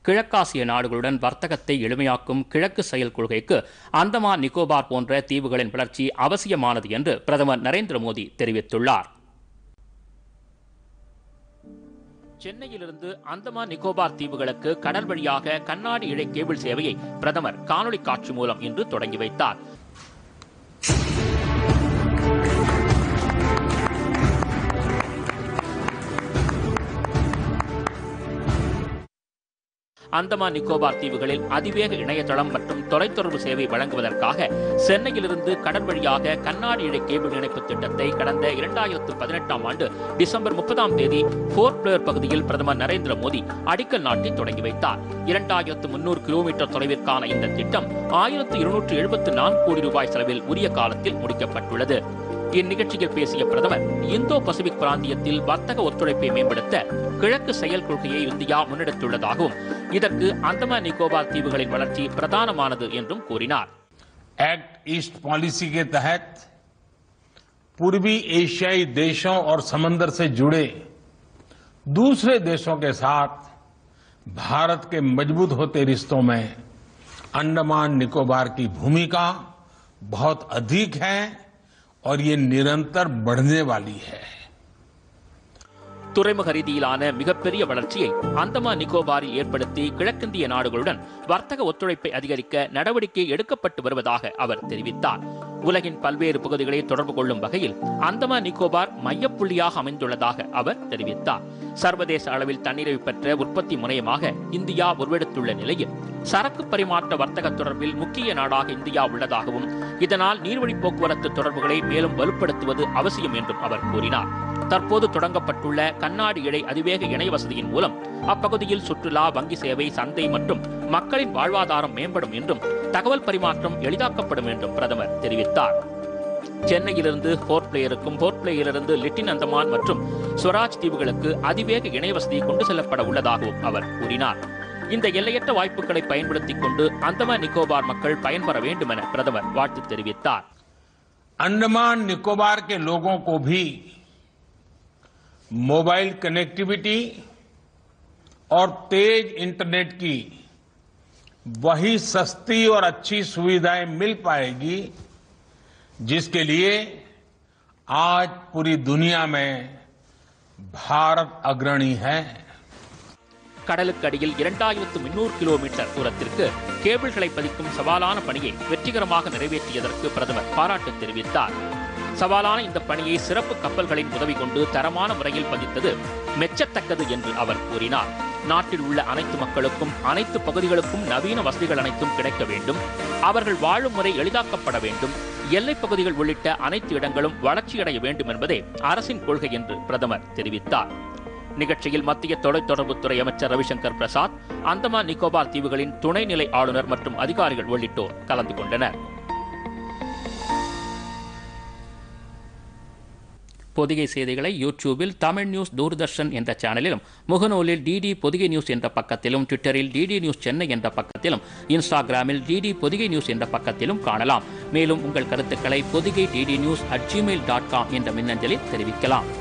கிழக்காசிய நாடுகளுடன் வர்த்தகத்தை எளிமையாக்கும் கிழக்கு செயல் கொள்கைக்கு அந்தமான் நிக்கோபார் போன்ற தீவுகளின் வளர்ச்சி அவசியமானது என்று பிரதமர் நரேந்திர மோடி தெரிவித்துள்ளார் சென்னையிலிருந்து அந்தமான் நிக்கோபார் தீவுகளுக்கு கடல் வழியாக கண்ணாடி இழை கேபிள் சேவையை பிரதமர் காணொலி காட்சி மூலம் இன்று தொடங்கி வைத்தார் அந்தமான் நிக்கோபார் தீவுகளில் அதிவேக இணையதளம் மற்றும் தொலைத்தொடர்பு சேவை வழங்குவதற்காக சென்னையிலிருந்து கடல் வழியாக கண்ணாடி இழை கேபிள் இணைப்பு திட்டத்தை கடந்த இரண்டாயிரத்து பதினெட்டாம் ஆண்டு டிசம்பர் முப்பதாம் தேதி போர்ட் பிளேயர் பகுதியில் பிரதமர் நரேந்திர மோடி அடிக்கல் நாட்டி தொடங்கி வைத்தார் இரண்டாயிரத்து முன்னூறு கிலோமீட்டர் தொலைவிற்கான இந்த திட்டம் ஆயிரத்து இருநூற்று எழுபத்து நான்கு கோடி ரூபாய் செலவில் உரிய காலத்தில் முடிக்கப்பட்டுள்ளது இந்நிகழ்ச்சியில் பேசிய பிரதமர் இந்தோ பசிபிக் பிராந்தியத்தில் வர்த்தக ஒத்துழைப்பை மேம்படுத்த கிழக்கு செயல் கொள்கையை இந்தியா முன்னெடுத்துள்ளதாகவும் இதற்கு அந்தமான் நிக்கோபார் தீவுகளின் வளர்ச்சி பிரதானமானது என்றும் கூறினார் एक्ट ईस्ट पॉलिसी के तहत पूर्वी एशियाई देशों और समंदर से जुड़े दूसरे देशों के साथ भारत के मजबूत होते रिश्तों में अंडमान निकोबार की भूमिका बहुत अधिक है और ये निरंतर बढ़ने वाली है துறைமுக ரீதியிலான மிகப்பெரிய வளர்ச்சியை அந்தமான் நிக்கோபாரில் ஏற்படுத்தி கிழக்கிந்திய நாடுகளுடன் வர்த்தக ஒத்துழைப்பை அதிகரிக்க நடவடிக்கை எடுக்கப்பட்டு வருவதாக அவர் தெரிவித்தார் உலகின் பல்வேறு பகுதிகளை தொடர்பு கொள்ளும் வகையில் அந்தமான் நிக்கோபார் மையப்புள்ளியாக அமைந்துள்ளதாக அவர் தெரிவித்தார் சர்வதேச அளவில் தன்னிறைவு பெற்ற உற்பத்தி முனையமாக இந்தியா உருவெடுத்துள்ள நிலையில் சரக்கு பரிமாற்ற வர்த்தக தொடர்பில் முக்கிய நாடாக இந்தியா உள்ளதாகவும் இதனால் நீர்வழி போக்குவரத்து தொடர்புகளை மேலும் வலுப்படுத்துவது அவசியம் என்றும் அவர் கூறினார் தற்போது தொடங்கப்பட்டுள்ள கண்ணாடி இழை அதிவேக இணைய வசதியின் மூலம் அப்பகுதியில் சுற்றுலா வங்கி சேவை சந்தை மற்றும் மக்களின் வாழ்வாதாரம் மேம்படும் என்றும் தகவல் பரிமாற்றம் எளிதாக்கப்படும் என்றும் பிரதமர் தெரிவித்தார் சென்னையிலிருந்து போர்ட் பிளேயருக்கும் போர்ட் பிளேயரிலிருந்து லிட்டின் அந்தமான் மற்றும் ஸ்வராஜ் தீவுகளுக்கு அதிவேக இணைய வசதி கொண்டு செல்லப்பட உள்ளதாகவும் அவர் கூறினார் இந்த எல்லையற்ற வாய்ப்புகளை பயன்படுத்திக் கொண்டு அந்தமான் நிக்கோபார் மக்கள் பயன்பெற வேண்டும் என பிரதமர் வாழ்த்து தெரிவித்தார் अंडमान निकोबार के लोगों को भी मोबाइल कनेक्टिविटी और तेज इंटरनेट की वही सस्ती और अच्छी सुविधाएं मिल पाएगी जिसके लिए आज पूरी दुनिया में भारत अग्रणी है கடலுக்கு அடியில் இரண்டாயிரத்து முன்னூறு கிலோமீட்டர் தூரத்திற்கு கேபிள்களை பதிக்கும் சவாலான பணியை வெற்றிகரமாக நிறைவேற்றியதற்கு பிரதமர் பாராட்டு தெரிவித்தார் சவாலான இந்த பணியை சிறப்பு கப்பல்களின் உதவி கொண்டு தரமான முறையில் பதித்தது மெச்சத்தக்கது என்று அவர் கூறினார் நாட்டில் உள்ள அனைத்து மக்களுக்கும் அனைத்து பகுதிகளுக்கும் நவீன வசதிகள் அனைத்தும் கிடைக்க வேண்டும் அவர்கள் வாழும் முறை எளிதாக்கப்பட வேண்டும் எல்லைப் பகுதிகள் உள்ளிட்ட அனைத்து இடங்களும் வளர்ச்சியடைய வேண்டும் என்பதே அரசின் கொள்கை என்று பிரதமர் தெரிவித்தார் நிகழ்ச்சியில் மத்திய தொலைத்தொடர்புத்துறை அமைச்சர் ரவிசங்கர் பிரசாத் அந்தமான் நிக்கோபார் தீவுகளின் துணைநிலை ஆளுநர் மற்றும் அதிகாரிகள் உள்ளிட்டோர் கலந்து கொண்டனர் பொதிகை செய்திகளை யூடியூபில் தமிழ் நியூஸ் தூர்தர்ஷன் என்ற சேனலிலும் முகநூலில் டிடி பொதிகை நியூஸ் என்ற பக்கத்திலும் ட்விட்டரில் டிடி நியூஸ் சென்னை என்ற பக்கத்திலும் இன்ஸ்டாகிராமில் டிடி பொதிகை நியூஸ் என்ற பக்கத்திலும் காணலாம் மேலும் உங்கள் கருத்துக்களை Podhigai DD news at Gmail dot com என்ற மின்னஞ்சலில் தெரிவிக்கலாம்